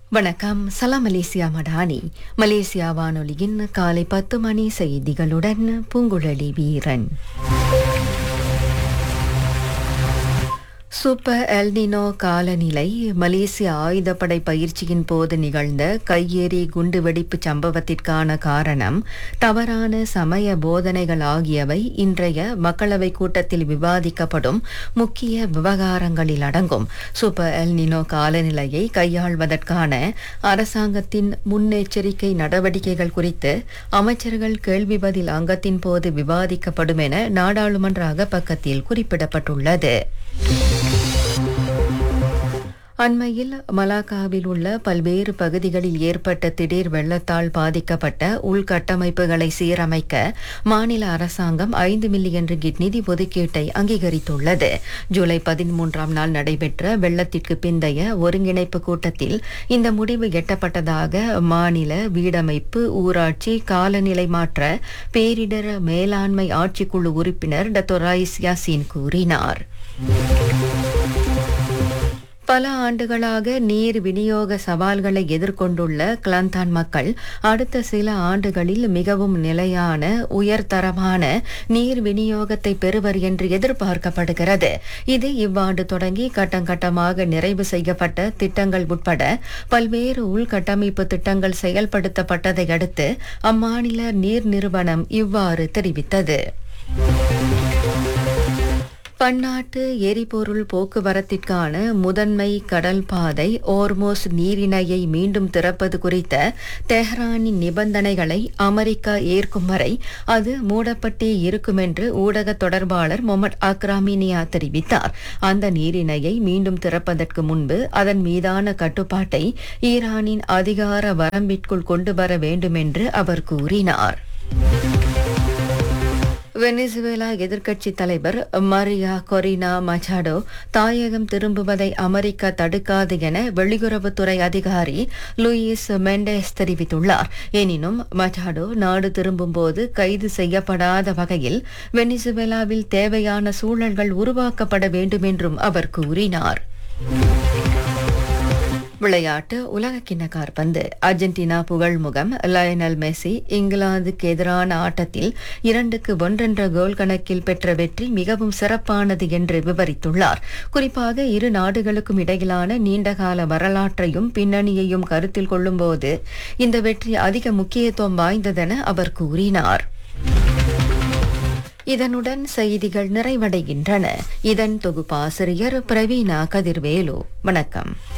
வணக்கம் சலாம் Malaysia Madani Malaysia வானொலியின் காலை பத்து மணி செய்திகளுடன் பூங்குழலி வீரன் சூப்பர் எல்னினோ காலநிலை மலேசிய ஆயுதப்படை பயிற்சியின் போது நிகழ்ந்த கையெறி குண்டுவெடிப்பு சம்பவத்திற்கான காரணம் தவறான சமய போதனைகள் ஆகியவை இன்றைய மக்களவை கூட்டத்தில் விவாதிக்கப்படும் முக்கிய விவகாரங்களில் அடங்கும் சூப்பர் எல்னினோ காலநிலையை கையாள்வதற்கான அரசாங்கத்தின் முன்னெச்சரிக்கை நடவடிக்கைகள் குறித்து அமைச்சர்கள் கேள்வி பதில் அங்கத்தின் போது விவாதிக்கப்படும் என நாடாளுமன்ற அகப்பக்கத்தில் குறிப்பிடப்பட்டுள்ளது அண்மையில் மலாக்காவில் உள்ள பல்வேறு பகுதிகளில் ஏற்பட்ட திடீர் வெள்ளத்தால் பாதிக்கப்பட்ட உள்கட்டமைப்புகளை சீரமைக்க மாநில அரசாங்கம் ஐந்து மில்லியன் ரிங்கிட் நிதி ஒதுக்கீட்டை அங்கீகரித்துள்ளது ஜூலை பதிமூன்றாம் நாள் நடைபெற்ற வெள்ளத்திற்கு பிந்தைய ஒருங்கிணைப்பு கூட்டத்தில் இந்த முடிவு எட்டப்பட்டதாக மாநில வீடமைப்பு ஊராட்சி காலநிலை மாற்ற பேரிடர் மேலாண்மை ஆட்சிக்குழு உறுப்பினர் டத்தோராய்ஸ் யாசின் கூறினார் பல ஆண்டுகளாக நீர் விநியோக சவால்களை எதிர்கொண்டுள்ள கிளந்தான் மக்கள் அடுத்த சில ஆண்டுகளில் மிகவும் நிலையான உயர்தரமான நீர் விநியோகத்தை பெறுவர் என்று எதிர்பார்க்கப்படுகிறது இது இவ்வாண்டு தொடங்கி கட்டங்கட்டமாக நிறைவு செய்யப்பட்ட திட்டங்கள் உட்பட பல்வேறு உள்கட்டமைப்பு திட்டங்கள் செயல்படுத்தப்பட்டதை அடுத்து அம்மாநில நீர் நிறுவனம் இவ்வாறு தெரிவித்தது பன்னாட்டு எரிபொருள் போக்குவரத்திற்கான முதன்மை கடல் பாதை ஓர்மோஸ் நீரிணையை மீண்டும் திறப்பது குறித்த தெஹ்ரானின் நிபந்தனைகளை அமெரிக்கா ஏற்கும் வரை அது மூடப்பட்டே இருக்கும் என்று ஊடக தொடர்பாளர் முகமது அக்ராமினியா தெரிவித்தார் அந்த நீரிணையை மீண்டும் திறப்பதற்கு முன்பு அதன் மீதான கட்டுப்பாட்டை ஈரானின் அதிகார வரம்பிற்குள் கொண்டு வர வேண்டும் என்று அவர் கூறினார் வெனிசுவேலா எதிர்க்கட்சி தலைவர் மரியா கொரினா மச்சாடோ தாயகம் திரும்புவதை அமெரிக்கா தடுக்காது என வெளியுறவுத்துறை அதிகாரி லூயிஸ் மெண்டேஸ் தெரிவித்துள்ளார் எனினும் மச்சாடோ நாடு திரும்பும்போது கைது செய்யப்படாத வகையில் வெனிசுவேலாவில் தேவையான சூழல்கள் உருவாக்கப்பட வேண்டும் என்றும் அவர் கூறினார் விளையாட்டு உலகக்கிண்ண காற்பந்து அர்ஜென்டினா புகழ்முகம் லயனல் மெஸ்ஸி இங்கிலாந்துக்கு எதிரான ஆட்டத்தில் இரண்டுக்கு ஒன்றென்ற கோல் கணக்கில் பெற்ற வெற்றி மிகவும் சிறப்பானது என்று விவரித்துள்ளார் குறிப்பாக இரு நாடுகளுக்கும் இடையிலான நீண்டகால வரலாற்றையும் பின்னணியையும் கருத்தில் கொள்ளும்போது இந்த வெற்றி அதிக முக்கியத்துவம் வாய்ந்ததென அவர் கூறினார் இதனுடன் செய்திகள் நிறைவடைகின்றன இதன் தொகுப்பாசிரியர் பிரவீனா கதிர்வேலு வணக்கம்